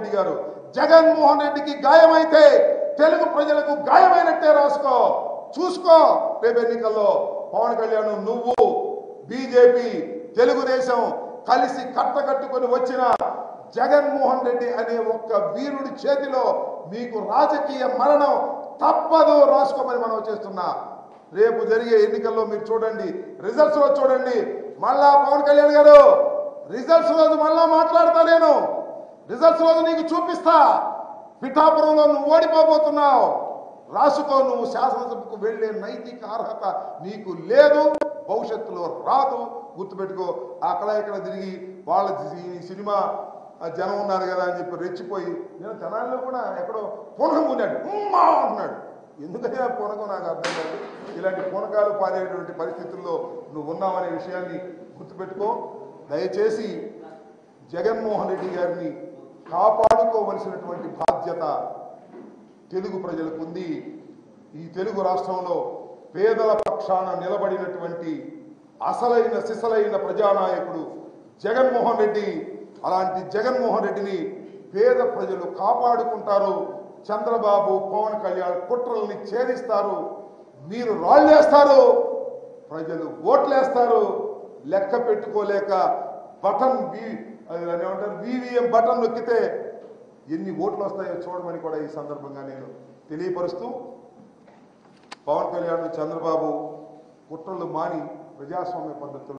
రెడ్డి గారు జగన్మోహన్ రెడ్డికి గాయమైతే తెలుగు ప్రజలకు గాయమైనట్టే రాసుకో చూసుకో రేపు ఎన్నికల్లో పవన్ కళ్యాణ్ నువ్వు బీజేపీ తెలుగుదేశం కలిసి కట్టకట్టుకొని వచ్చిన జగన్మోహన్ రెడ్డి అనే ఒక్క వీరుడి చేతిలో మీకు రాజకీయ మరణం తప్పదు రాసుకోమని మనం చేస్తున్నా రేపు జరిగే ఎన్నికల్లో మీరు చూడండి రిజల్ట్స్ లో చూడండి మళ్ళా పవన్ కళ్యాణ్ గారు రిజల్ట్స్ రోజు మళ్ళా మాట్లాడతా నేను రిజల్ట్స్ రోజు నీకు చూపిస్తా పిఠాపురంలో నువ్వు ఓడిపోబోతున్నావు రాసుకో నువ్వు శాసనసభకు వెళ్ళే నైతిక అర్హత నీకు లేదు భవిష్యత్తులో రాదు గుర్తుపెట్టుకో అక్కడ ఇక్కడ తిరిగి వాళ్ళ ఈ సినిమా ఆ జనం ఉన్నారు కదా అని చెప్పి రెచ్చిపోయి నేను తెనాలిలో కూడా ఎక్కడో పూనకం ఉన్నాడు ఉమ్మా అంటున్నాడు ఎందుకయ్యా పూనకం నాకు అర్థం కాదు ఇలాంటి పూనకాలు పారేటువంటి పరిస్థితుల్లో నువ్వు ఉన్నావనే విషయాన్ని గుర్తుపెట్టుకో దయచేసి జగన్మోహన్ రెడ్డి గారిని కాపాడుకోవలసినటువంటి బాధ్యత తెలుగు ప్రజలకు ఉంది ఈ తెలుగు రాష్ట్రంలో పేదల పక్షాన నిలబడినటువంటి అసలైన సిసలైన ప్రజానాయకుడు జగన్మోహన్ రెడ్డి అలాంటి జగన్మోహన్ రెడ్డిని పేద ప్రజలు కాపాడుకుంటారు చంద్రబాబు పవన్ కళ్యాణ్ కుట్రల్ని ఛేదిస్తారు మీరు రాళ్ళేస్తారు ప్రజలు ఓట్లేస్తారు లెక్క పెట్టుకోలేక బటన్ వి అది దాన్ని ఏమంటారు వివిఎం బటన్ నొక్కితే ఎన్ని ఓట్లు వస్తాయో చూడమని కూడా ఈ సందర్భంగా నేను తెలియపరుస్తూ పవన్ కళ్యాణ్ చంద్రబాబు కుట్రలు మాని ప్రజాస్వామ్య పద్ధతులు